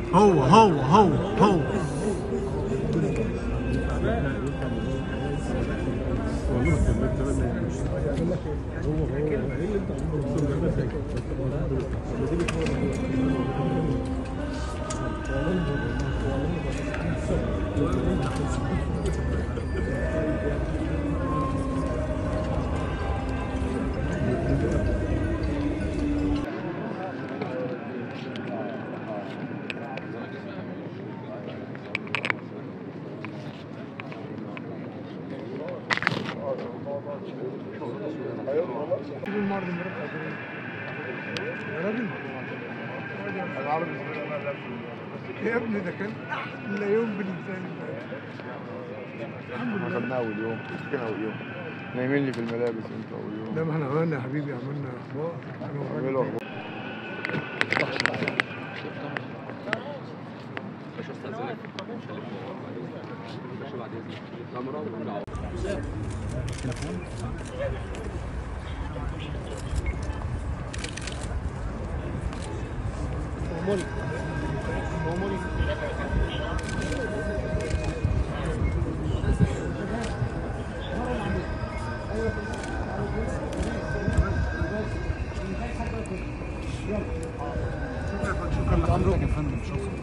هو هو هو هو يا ابني ده كان احلى يوم بالنسبه لي الحمد احنا لله خدناه اول يوم كان اول يوم نايمين لي في الملابس انت اول يوم ده ما احنا عملنا يا حبيبي عملنا اخبار انا عملوا والراجل أخبار. عمرك يا فندم شكرا